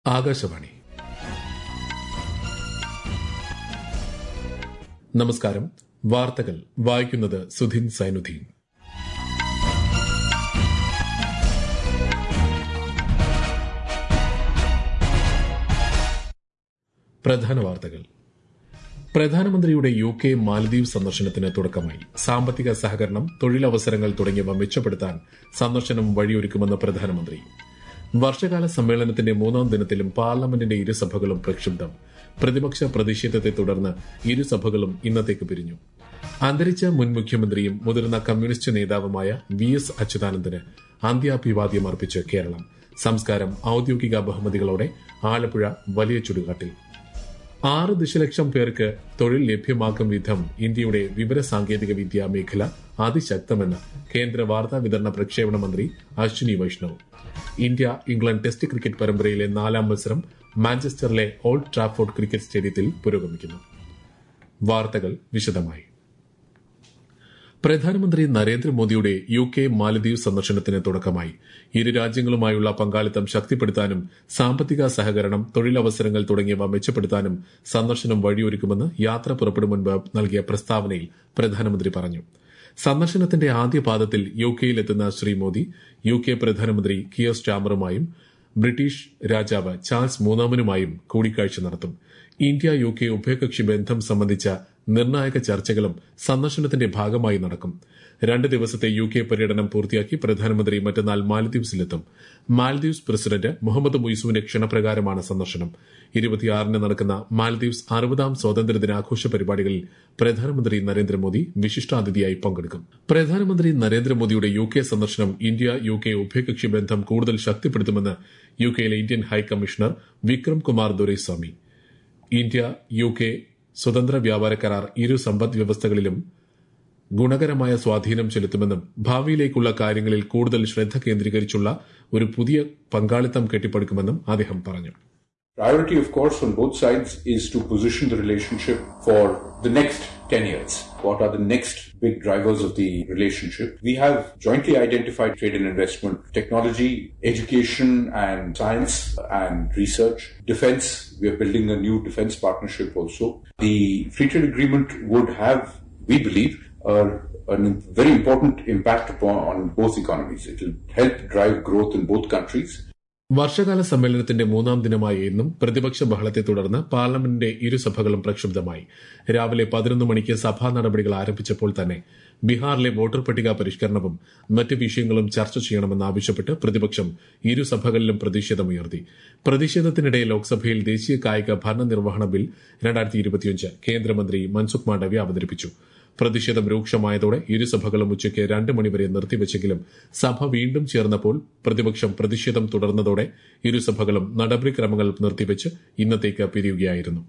ആകാശവാണി നമസ്കാരം വാർത്തകൾ വായിക്കുന്നത് സുധിൻ സൈനുദ്ദീൻ പ്രധാന വാർത്തകൾ പ്രധാനമന്ത്രിയുടെ യു കെ മാലദ്വീപ് സന്ദർശനത്തിന് തുടക്കമായി സാമ്പത്തിക സഹകരണം തൊഴിലവസരങ്ങൾ തുടങ്ങിയവ മെച്ചപ്പെടുത്താൻ സന്ദർശനം വഴിയൊരുക്കുമെന്ന് പ്രധാനമന്ത്രി വർഷകാല സമ്മേളനത്തിന്റെ മൂന്നാം ദിനത്തിലും പാർലമെന്റിന്റെ ഇരുസഭകളും പ്രക്ഷുബ്ധം പ്രതിപക്ഷ പ്രതിഷേധത്തെ തുടർന്ന് ഇരുസഭകളും ഇന്നത്തേക്ക് പിരിഞ്ഞു അന്തരിച്ച മുൻ മുഖ്യമന്ത്രിയും മുതിർന്ന കമ്മ്യൂണിസ്റ്റ് നേതാവുമായ വി എസ് അച്യുതാനന്ദന് അന്ത്യാഭിവാദ്യം അർപ്പിച്ച് കേരളം സംസ്കാരം ഔദ്യോഗിക ബഹുമതികളോടെ ആലപ്പുഴ വലിയ ചുടുകാട്ടിൽ ആറ് ദശലക്ഷം പേർക്ക് തൊഴിൽ ലഭ്യമാക്കും വിധം ഇന്ത്യയുടെ വിവര സാങ്കേതിക വിദ്യാ മേഖല അതിശക്തമെന്ന് കേന്ദ്ര വാർത്താ വിതരണ പ്രക്ഷേപണ മന്ത്രി Ashwini Vaishnaw India England test cricket പരമ്പരയിലെ നാലാം മത്സരം മാഞ്ചസ്റ്ററിലെ ഓൾഡ് ട്രാഫോർഡ് ക്രിക്കറ്റ് സ്റ്റേഡിയത്തിൽ പുരോഗമിക്കുന്നു വാർത്തകൾ വിശദമായി പ്രധാനമന്ത്രി നരേന്ദ്രമോദിയുടെ യു കെ മാലദ്വീപ് സന്ദർശനത്തിന് തുടക്കമായി ഇരു രാജ്യങ്ങളുമായുള്ള പങ്കാളിത്തം ശക്തിപ്പെടുത്താനും സാമ്പത്തിക സഹകരണം തൊഴിലവസരങ്ങൾ തുടങ്ങിയവ മെച്ചപ്പെടുത്താനും സന്ദർശനം വഴിയൊരുക്കുമെന്ന് യാത്ര പുറപ്പെടും മുൻപ് നൽകിയ പ്രസ്താവനയിൽ പ്രധാനമന്ത്രി പറഞ്ഞു സന്ദർശനത്തിന്റെ ആദ്യപാദത്തിൽ യു കെയിലെത്തുന്ന ശ്രീ മോദി യു കെ പ്രധാനമന്ത്രി കിയർ സ്റ്റാമറുമായും ബ്രിട്ടീഷ് രാജാവ് ചാൾസ് മൂന്നാമനുമായും കൂടിക്കാഴ്ച നടത്തും ഇന്ത്യ യു കെ ഉഭയകക്ഷി ബന്ധം സംബന്ധിച്ച നിർണായക ചർച്ചകളും സന്ദർശനത്തിന്റെ ഭാഗമായി നടക്കും രണ്ട് ദിവസത്തെ യു കെ പര്യടനം പൂർത്തിയാക്കി പ്രധാനമന്ത്രി മറ്റന്നാൾ മാലദ്വീപ്സിലെത്തും മാലദ്വീപ്സ് പ്രസിഡന്റ് മുഹമ്മദ് മുയ്സുവിന്റെ ക്ഷണപ്രകാരമാണ് സന്ദർശനം ഇരുപത്തിയാറിന് നടക്കുന്ന മാലദ്വീപ്സ് അറുപതാം സ്വാതന്ത്ര്യദിനാഘോഷ പരിപാടികളിൽ പ്രധാനമന്ത്രി നരേന്ദ്രമോദി വിശിഷ്ടാതിഥിയായി പങ്കെടുക്കും പ്രധാനമന്ത്രി നരേന്ദ്രമോദിയുടെ യു കെ സന്ദർശനം ഇന്ത്യ യു കെ ഉഭയകക്ഷി ബന്ധം കൂടുതൽ ശക്തിപ്പെടുത്തുമെന്ന് യു കെയിലെ Indian high commissioner Vikram Kumar Doraiswami India U K സ്വതന്ത്ര വ്യാപാര കരാർ ഇരു സമ്പദ് വ്യവസ്ഥകളിലും ഗുണകരമായ സ്വാധീനം ചെലുത്തുമെന്നും ഭാവിയിലേക്കുള്ള കാര്യങ്ങളിൽ കൂടുതൽ ശ്രദ്ധ കേന്ദ്രീകരിച്ചുള്ള ഒരു പുതിയ പങ്കാളിത്തം കെട്ടിപ്പടുക്കുമെന്നും അദ്ദേഹം പറഞ്ഞു Priority, of course, on both sides is to position the relationship for the next 10 years. What are the next big drivers of the relationship? We have jointly identified trade and investment, technology, education and science and research, defense. We are building a new defense partnership also. The free trade agreement would have, we believe, a a very important impact upon on both economies. It will help drive growth in both countries. വർഷകാല സമ്മേളനത്തിന്റെ മൂന്നാം ദിനമായ ഇന്നും പ്രതിപക്ഷ ബഹളത്തെ തുടർന്ന് പാർലമെന്റിന്റെ ഇരുസഭകളും പ്രക്ഷുബ്ധമായി രാവിലെ പതിനൊന്ന് മണിക്ക് സഭാ നടപടികൾ ആരംഭിച്ചപ്പോൾ തന്നെ ബീഹാറിലെ വോട്ടർ പട്ടിക പരിഷ്കരണവും മറ്റ് വിഷയങ്ങളും ചർച്ച ചെയ്യണമെന്നാവശ്യപ്പെട്ട് പ്രതിപക്ഷം ഇരുസഭകളിലും പ്രതിഷേധമുയർത്തി പ്രതിഷേധത്തിനിടെ ലോക്സഭയിൽ ദേശീയ കായിക ഭരണനിർവഹണ ബിൽ രണ്ടായിരത്തി ഇരുപത്തിയഞ്ച് കേന്ദ്രമന്ത്രി മൻസുഖ് മാണ്ഡവ്യ അവതരിപ്പിച്ചു പ്രതിഷേധം രൂക്ഷമായതോടെ ഇരുസഭകളും ഉച്ചയ്ക്ക് രണ്ട് മണിവരെ നിർത്തിവച്ചെങ്കിലും സഭ വീണ്ടും ചേർന്നപ്പോൾ പ്രതിപക്ഷം പ്രതിഷേധം തുടർന്നതോടെ ഇരുസഭകളും നടപടിക്രമങ്ങൾ നിർത്തിവച്ച് ഇന്നത്തേക്ക് പിരിയുകയായിരുന്നു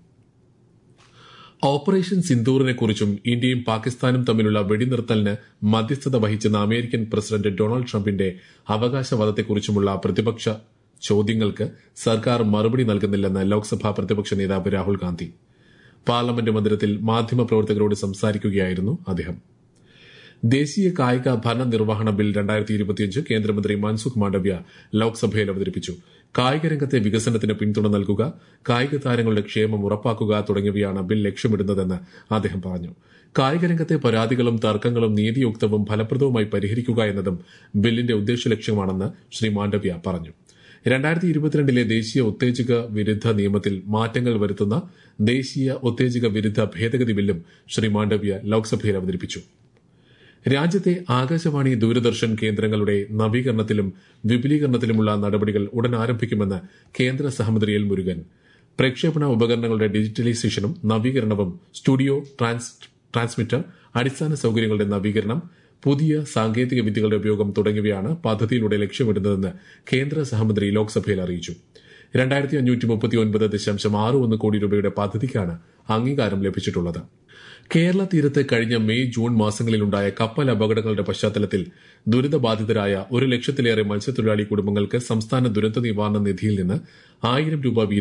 ഓപ്പറേഷൻ സിന്ദൂറിനെ കുറിച്ചും ഇന്ത്യയും പാകിസ്ഥാനും തമ്മിലുള്ള വെടിനിർത്തലിന് മധ്യസ്ഥത വഹിച്ചെന്ന അമേരിക്കൻ പ്രസിഡന്റ് ഡൊണാൾഡ് ട്രംപിന്റെ അവകാശവാദത്തെക്കുറിച്ചുമുള്ള പ്രതിപക്ഷ ചോദ്യങ്ങൾക്ക് സർക്കാർ മറുപടി നൽകുന്നില്ലെന്ന് ലോക്സഭാ പ്രതിപക്ഷ നേതാവ് രാഹുൽ ഗാന്ധി പാർലമെന്റ് മന്ദിരത്തിൽ മാധ്യമപ്രവർത്തകരോട് സംസാരിക്കുകയായിരുന്നു അദ്ദേഹം ദേശീയ കായിക ഭരണ നിർവഹണ ബിൽ രണ്ടായിരത്തി ഇരുപത്തിയഞ്ച് കേന്ദ്രമന്ത്രി മൻസുഖ് മാണ്ഡവ്യ ലോക്സഭയിൽ അവതരിപ്പിച്ചു കായിക രംഗത്തെ വികസനത്തിന് പിന്തുണ നൽകുക കായിക താരങ്ങളുടെ ക്ഷേമം ഉറപ്പാക്കുക തുടങ്ങിയവയാണ് ബിൽ ലക്ഷ്യമിടുന്നതെന്ന് അദ്ദേഹം പറഞ്ഞു കായിക രംഗത്തെ പരാതികളും തർക്കങ്ങളും നീതിയുക്തവും ഫലപ്രദവുമായി പരിഹരിക്കുക എന്നതും ബില്ലിന്റെ ഉദ്ദേശ ലക്ഷ്യമാണെന്ന് ശ്രീ മാണ്ഡവ്യ പറഞ്ഞു രണ്ടായിരത്തി ഇരുപത്തിരണ്ടിലെ ദേശീയ ഉത്തേജക വിരുദ്ധ നിയമത്തിൽ മാറ്റങ്ങൾ വരുത്തുന്ന ദേശീയ ഉത്തേജക വിരുദ്ധ ഭേദഗതി ബില്ലും ശ്രീ മാണ്ഡവ്യ ലോക്സഭയിൽ അവതരിപ്പിച്ചു രാജ്യത്തെ ആകാശവാണി ദൂരദർശൻ കേന്ദ്രങ്ങളുടെ നവീകരണത്തിലും വിപുലീകരണത്തിലുമുള്ള നടപടികൾ ഉടൻ ആരംഭിക്കുമെന്ന് കേന്ദ്ര സഹമന്ത്രി എൽ മുരുകൻ പ്രക്ഷേപണ ഉപകരണങ്ങളുടെ ഡിജിറ്റലൈസേഷനും നവീകരണവും സ്റ്റുഡിയോ ട്രാൻസ്മിറ്റർ അടിസ്ഥാന സൌകര്യങ്ങളുടെ നവീകരണം പുതിയ സാങ്കേതിക വിദ്യകളുടെ ഉപയോഗം തുടങ്ങിയവയാണ് പദ്ധതിയിലൂടെ ലക്ഷ്യമിടുന്നതെന്ന് കേന്ദ്ര സഹമന്ത്രി ലോക്സഭയിൽ അറിയിച്ചു രണ്ടായിരത്തി അഞ്ഞൂറ്റി മുപ്പത്തി ഒൻപത് ദശാംശം ആറ് ഒന്ന് കോടി രൂപയുടെ പദ്ധതിക്കാണ് അംഗീകാരം ലഭിച്ചിട്ടുള്ളത് കേരള തീരത്ത് കഴിഞ്ഞ മെയ് ജൂൺ മാസങ്ങളിലുണ്ടായ കപ്പൽ അപകടങ്ങളുടെ പശ്ചാത്തലത്തിൽ ദുരിതബാധിതരായ ഒരു ലക്ഷത്തിലേറെ മത്സ്യത്തൊഴിലാളി കുടുംബങ്ങൾക്ക് സംസ്ഥാന ദുരന്ത നിവാരണ നിധിയിൽ നിന്ന് ആയിരം രൂപ വീതവും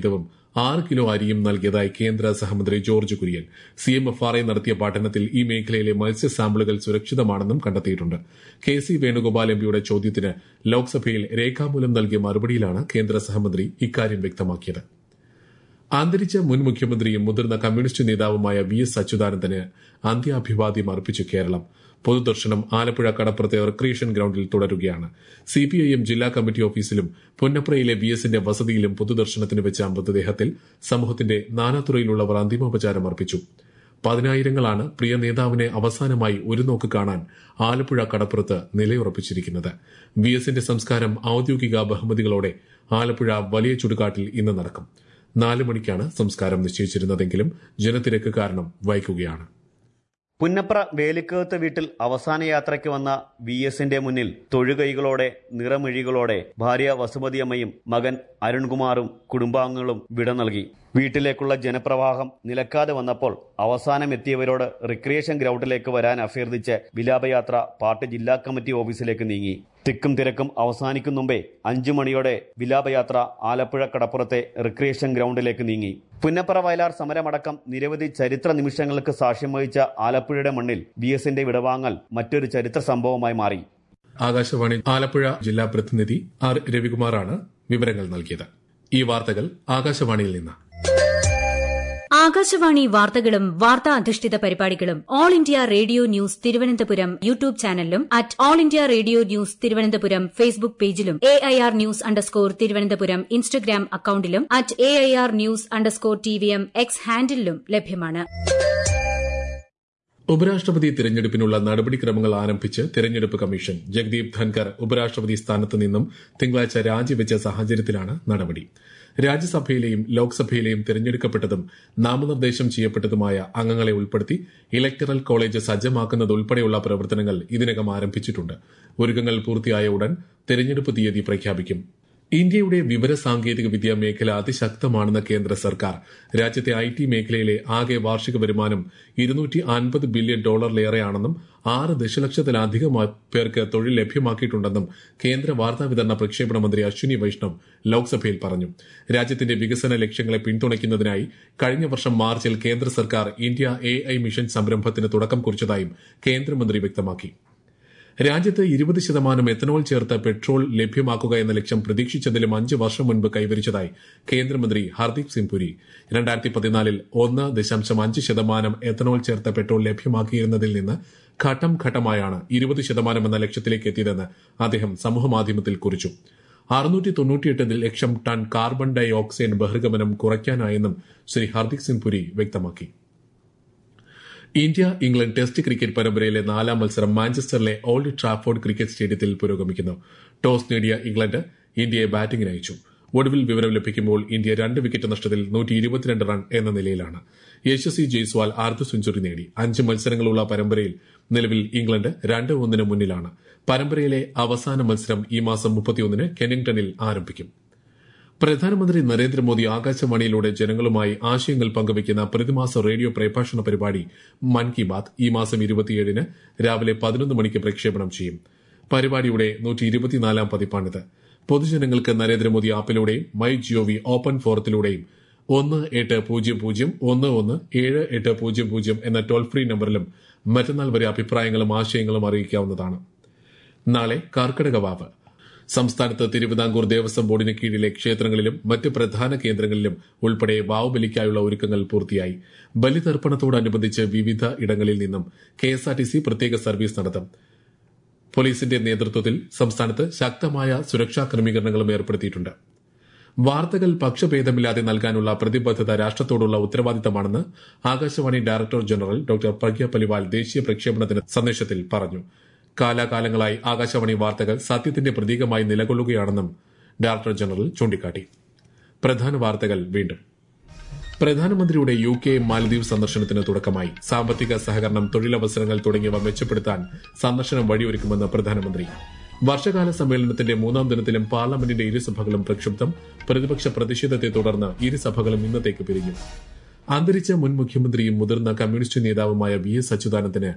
ആറ് കിലോ അരിയും നൽകിയതായി കേന്ദ്ര സഹമന്ത്രി George Kurian C M F R I നടത്തിയ പഠനത്തിൽ ഈ മേഖലയിലെ മത്സ്യ സാമ്പിളുകൾ സുരക്ഷിതമാണെന്നും കണ്ടെത്തിയിട്ടുണ്ട് കെ സി വേണുഗോപാൽ എംപിയുടെ ചോദ്യത്തിന് ലോക്സഭയിൽ രേഖാമൂലം നൽകിയ മറുപടിയിലാണ് കേന്ദ്ര സഹമന്ത്രി ഇക്കാര്യം വ്യക്തമാക്കിയത് അന്തരിച്ച മുൻ മുഖ്യമന്ത്രിയും മുതിർന്ന കമ്മ്യൂണിസ്റ്റ് നേതാവുമായ വി എസ് അച്യുതാനന്ദന് അന്ത്യാഭിവാദ്യം അർപ്പിച്ചു കേരളം പൊതുദർശനം ആലപ്പുഴ കടപ്പുറത്തെ റിക്രിയേഷൻ ഗ്രൌണ്ടിൽ തുടരുകയാണ് സിപിഐഎം ജില്ലാ കമ്മിറ്റി ഓഫീസിലും പുന്നപ്രയിലെ വി എസിന്റെ വസതിയിലും പൊതുദർശനത്തിന് വെച്ച മൃതദേഹത്തിൽ സമൂഹത്തിന്റെ നാനാതുറയിലുള്ളവർ അന്തിമോപചാരം അർപ്പിച്ചു പതിനായിരങ്ങളാണ് പ്രിയ നേതാവിനെ അവസാനമായി ഒരു നോക്ക് കാണാൻ ആലപ്പുഴ കടപ്പുറത്ത് നിലയുറപ്പിച്ചിരിക്കുന്നത് വി എസിന്റെ സംസ്കാരം ഔദ്യോഗിക ബഹുമതികളോടെ ആലപ്പുഴ വലിയ ചുടുകാട്ടിൽ ഇന്ന് നടക്കും നാല് മണിക്കാണ് സംസ്കാരം നിശ്ചയിച്ചിരുന്നതെങ്കിലും ജനത്തിരക്ക് കാരണം വൈകുകയാണ് പുന്നപ്ര വേലിക്കകത്ത് വീട്ടിൽ അവസാന യാത്രയ്ക്ക് വന്ന വി എസിന്റെ മുന്നിൽ തൊഴുകൈകളോടെ നിറമിഴികളോടെ ഭാര്യ വസുമതിയമ്മയും മകൻ അരുൺകുമാറും കുടുംബാംഗങ്ങളും വിട നൽകി വീട്ടിലേക്കുള്ള ജനപ്രവാഹം നിലക്കാതെ വന്നപ്പോൾ അവസാനം എത്തിയവരോട് റിക്രിയേഷൻ ഗ്രൌണ്ടിലേക്ക് വരാൻ അഭ്യർത്ഥിച്ച് വിലാപയാത്ര പാർട്ടി ജില്ലാ കമ്മിറ്റി ഓഫീസിലേക്ക് നീങ്ങി തിക്കും തിരക്കും അവസാനിക്കും മുമ്പേ അഞ്ചു മണിയോടെ വിലാപയാത്ര ആലപ്പുഴ കടപ്പുറത്തെ റിക്രിയേഷൻ ഗ്രൌണ്ടിലേക്ക് നീങ്ങി പുന്നപ്പറ വയലാർ സമരമടക്കം നിരവധി ചരിത്ര നിമിഷങ്ങൾക്ക് സാക്ഷ്യം വഹിച്ച ആലപ്പുഴയുടെ മണ്ണിൽ വി എസിന്റെ വിടവാങ്ങൽ മറ്റൊരു ചരിത്ര സംഭവമായി മാറി ആകാശവാണി ആലപ്പുഴ ജില്ലാ പ്രതിനിധി ആർ രവികുമാറാണ് വിവരങ്ങൾ നൽകിയത് ഈ വാർത്തകൾ ആകാശവാണിയിൽ നിന്ന് ആകാശവാണി വാർത്തകളും വാർത്താ അധിഷ്ഠിത പരിപാടികളും All India Radio News Thiruvananthapuram YouTube ചാനലിലും at All India Radio News Thiruvananthapuram Facebook പേജിലും A I R news underscore Thiruvananthapuram Instagram അക്കൌണ്ടിലും at A I R news underscore T V M X ഹാൻഡിലും ലഭ്യമാണ് ഉപരാഷ്ട്രപതി തിരഞ്ഞെടുപ്പിനുള്ള നടപടിക്രമങ്ങൾ ആരംഭിച്ച് തിരഞ്ഞെടുപ്പ് കമ്മീഷൻ ജഗ്ദീപ് ധൻകർ ഉപരാഷ്ട്രപതി സ്ഥാനത്ത് നിന്നും തിങ്കളാഴ്ച രാജിവെച്ച സാഹചര്യത്തിലാണ് നടപടി രാജ്യസഭയിലെയും ലോക്സഭയിലെയും തിരഞ്ഞെടുക്കപ്പെട്ടതും നാമനിർദ്ദേശം ചെയ്യപ്പെട്ടതുമായ അംഗങ്ങളെ ഉൾപ്പെടുത്തി ഇലക്ടറൽ കോളേജ് സജ്ജമാക്കുന്നതുൾപ്പെടെയുള്ള പ്രവർത്തനങ്ങൾ ഇതിനകം ആരംഭിച്ചിട്ടുണ്ട് ഒരുക്കങ്ങൾ പൂർത്തിയായ ഉടൻ തിരഞ്ഞെടുപ്പ് തീയതി പ്രഖ്യാപിക്കും ഇന്ത്യയുടെ വിവര സാങ്കേതിക വിദ്യ മേഖല അതിശക്തമാണെന്ന കേന്ദ്ര സർക്കാർ രാജ്യത്തെ ഐ ടി മേഖലയിലെ ആകെ വാർഷിക വരുമാനം ഇരുന്നൂറ്റി അൻപത് ബില്യൺ ഡോളറിലേറെയാണെന്നും ആറ് ദശലക്ഷത്തിലധികം പേർക്ക് തൊഴിൽ ലഭ്യമാക്കിയിട്ടുണ്ടെന്നും കേന്ദ്ര വാർത്താവിതരണ പ്രക്ഷേപണ മന്ത്രി അശ്വിനി വൈഷ്ണവ് ലോക്സഭയിൽ പറഞ്ഞു രാജ്യത്തിന്റെ വികസന ലക്ഷ്യങ്ങളെ പിന്തുണയ്ക്കുന്നതിനായി കഴിഞ്ഞ വർഷം മാർച്ചിൽ കേന്ദ്ര സർക്കാർ ഇന്ത്യ എ ഐ മിഷൻ സംരംഭത്തിന് തുടക്കം കുറിച്ചതായും കേന്ദ്രമന്ത്രി വ്യക്തമാക്കി രാജ്യത്ത് ഇരുപത് ശതമാനം എത്തനോൾ ചേർത്ത പെട്രോൾ ലഭ്യമാക്കുക എന്ന ലക്ഷ്യം പ്രതീക്ഷിച്ചതിലും അഞ്ച് വർഷം മുൻപ് കൈവരിച്ചതായി കേന്ദ്രമന്ത്രി ഹർദീപ് സിംഗ് പുരി രണ്ടായിരത്തി പതിനാലിൽ ഒന്ന് ദശാംശം അഞ്ച് ശതമാനം എത്തനോൾ ചേർത്ത പെട്രോൾ ലഭ്യമാക്കിയിരുന്നതിൽ നിന്ന് ഘട്ടം ഘട്ടമായാണ് ഇരുപത് ശതമാനം എന്ന ലക്ഷ്യത്തിലേക്ക് എത്തിയതെന്ന് അദ്ദേഹം സമൂഹമാധ്യമത്തിൽ കുറിച്ചു അറുന്നൂറ്റി തൊണ്ണൂറ്റിയെട്ട് ലക്ഷം ടൺ കാർബൺ ഡൈ ഓക്സൈഡ് ബഹിർഗമനം കുറയ്ക്കാനായെന്നും ശ്രീ ഹർദീപ് സിംഗ് പുരി വ്യക്തമാക്കി ഇന്ത്യ ഇംഗ്ലണ്ട് ടെസ്റ്റ് ക്രിക്കറ്റ് പരമ്പരയിലെ നാലാം മത്സരം മാഞ്ചസ്റ്ററിലെ ഓൾഡ് ട്രാഫോർഡ് ക്രിക്കറ്റ് സ്റ്റേഡിയത്തിൽ പുരോഗമിക്കുന്നു ടോസ് നേടിയ ഇംഗ്ലണ്ട് ഇന്ത്യയെ ബാറ്റിംഗിന് അയച്ചു ഒടുവിൽ വിവരം ലഭിക്കുമ്പോൾ ഇന്ത്യ രണ്ട് വിക്കറ്റ് നഷ്ടത്തിൽ നൂറ്റി ഇരുപത്തിരണ്ട് റൺ എന്ന നിലയിലാണ് യശസ്വി ജയ്സ്വാൾ അർദ്ധ സെഞ്ചുറി നേടി അഞ്ച് മത്സരങ്ങളുള്ള പരമ്പരയിൽ നിലവിൽ ഇംഗ്ലണ്ട് രണ്ട് ഒന്നിന് മുന്നിലാണ് പരമ്പരയിലെ അവസാന മത്സരം ഈ മാസം മുപ്പത്തിയൊന്നിന് കെനിംഗ്ടണിൽ ആരംഭിക്കും പ്രധാനമന്ത്രി നരേന്ദ്രമോദി ആകാശവാണിയിലൂടെ ജനങ്ങളുമായി ആശയങ്ങൾ പങ്കുവയ്ക്കുന്ന പ്രതിമാസ റേഡിയോ പ്രഭാഷണ പരിപാടി മൻ കി ബാത് ഈ മാസം ഇരുപത്തിയേഴിന് രാവിലെ പതിനൊന്ന് മണിക്ക് പ്രക്ഷേപണം ചെയ്യും പരിപാടിയുടെ നൂറ്റി ഇരുപത്തിനാലാം പതിപ്പാണിത് പൊതുജനങ്ങൾക്ക് നരേന്ദ്രമോദി ആപ്പിലൂടെയും മൈ ജിഒവി ഓപ്പൺ ഫോറത്തിലൂടെയും ഒന്ന് എട്ട് പൂജ്യം പൂജ്യം ഒന്ന് ഒന്ന് ഏഴ് എട്ട് പൂജ്യം പൂജ്യം എന്ന ടോൾ ഫ്രീ നമ്പറിലും മറ്റന്നാൾ വരെ അഭിപ്രായങ്ങളും ആശയങ്ങളും അറിയിക്കാവുന്നതാണ് നാളെ കർക്കിടക വാവ് സംസ്ഥാനത്ത് തിരുവിതാംകൂർ ദേവസ്വം ബോർഡിന് കീഴിലെ ക്ഷേത്രങ്ങളിലും മറ്റ് പ്രധാന കേന്ദ്രങ്ങളിലും ഉൾപ്പെടെ വാവുബലിക്കായുള്ള ഒരുക്കങ്ങൾ പൂർത്തിയായി ബലിതർപ്പണത്തോടനുബന്ധിച്ച് വിവിധ ഇടങ്ങളിൽ നിന്നും കെഎസ്ആർടിസി പ്രത്യേക സർവീസ് നടത്തും പോലീസിന്റെ നേതൃത്വത്തിൽ സംസ്ഥാനത്ത് ശക്തമായ സുരക്ഷാ ക്രമീകരണങ്ങളും ഏർപ്പെടുത്തിയിട്ടുണ്ട് വാർത്തകൾ പക്ഷഭേദമില്ലാതെ നൽകാനുള്ള പ്രതിബദ്ധത രാഷ്ട്രത്തോടുള്ള ഉത്തരവാദിത്തമാണെന്ന് Akashvani director general doctor Pragya Paliwal ദേശീയ പ്രക്ഷേപണത്തിന് സന്ദേശത്തിൽ പറഞ്ഞു കാലാകാലങ്ങളായി ആകാശവാണി വാർത്തകൾ സത്യത്തിന്റെ പ്രതീകമായി നിലകൊള്ളുകയാണെന്നും ഡയറക്ടർ ജനറൽ ചൂണ്ടിക്കാട്ടി പ്രധാന വാർത്തകൾ വീണ്ടും പ്രധാനമന്ത്രിയുടെ യു കെ മാലദ്വീപ് സന്ദർശനത്തിന് തുടക്കമായി സാമ്പത്തിക സഹകരണം തൊഴിലവസരങ്ങൾ തുടങ്ങിയവ മെച്ചപ്പെടുത്താൻ സന്ദർശനം വഴിയൊരുക്കുമെന്ന് പ്രധാനമന്ത്രി വർഷകാല സമ്മേളനത്തിന്റെ മൂന്നാം ദിനത്തിലും പാർലമെന്റിന്റെ ഇരുസഭകളും പ്രക്ഷുബ്ധം പ്രതിപക്ഷ പ്രതിഷേധത്തെ തുടർന്ന് ഇരുസഭകളും ഇന്നത്തേക്ക് പിരിഞ്ഞു അന്തരിച്ച മുൻ മുഖ്യമന്ത്രിയും മുതിർന്ന കമ്മ്യൂണിസ്റ്റ് നേതാവുമായ വി എസ് അച്യുതാനന്ദന്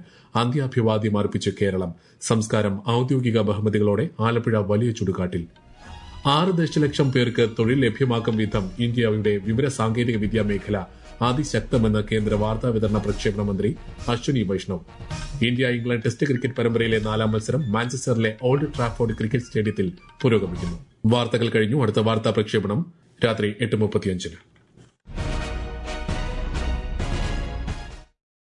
അന്ത്യാഭിവാദ്യം അർപ്പിച്ച് കേരളം സംസ്കാരം ഔദ്യോഗിക ബഹുമതികളോടെ ആലപ്പുഴ വലിയ ചുടുകാട്ടിൽ ആറ് ദശലക്ഷം പേർക്ക് തൊഴിൽ ലഭ്യമാക്കും വിധം ഇന്ത്യയുടെ വിവര സാങ്കേതിക വിദ്യാ മേഖല അതിശക്തമെന്ന് കേന്ദ്ര വാർത്താ വിതരണ പ്രക്ഷേപണ മന്ത്രി Ashwini Vaishnaw India England test cricket പരമ്പരയിലെ നാലാം മത്സരം മാഞ്ചസ്റ്ററിലെ ഓൾഡ് ട്രാഫോർഡ് ക്രിക്കറ്റ് സ്റ്റേഡിയത്തിൽ പുരോഗമിക്കുന്നു വാർത്തകൾ കഴിഞ്ഞു അടുത്ത വാർത്താ പ്രക്ഷേപണം രാത്രി എട്ട് മുപ്പത്തിയഞ്ചിന്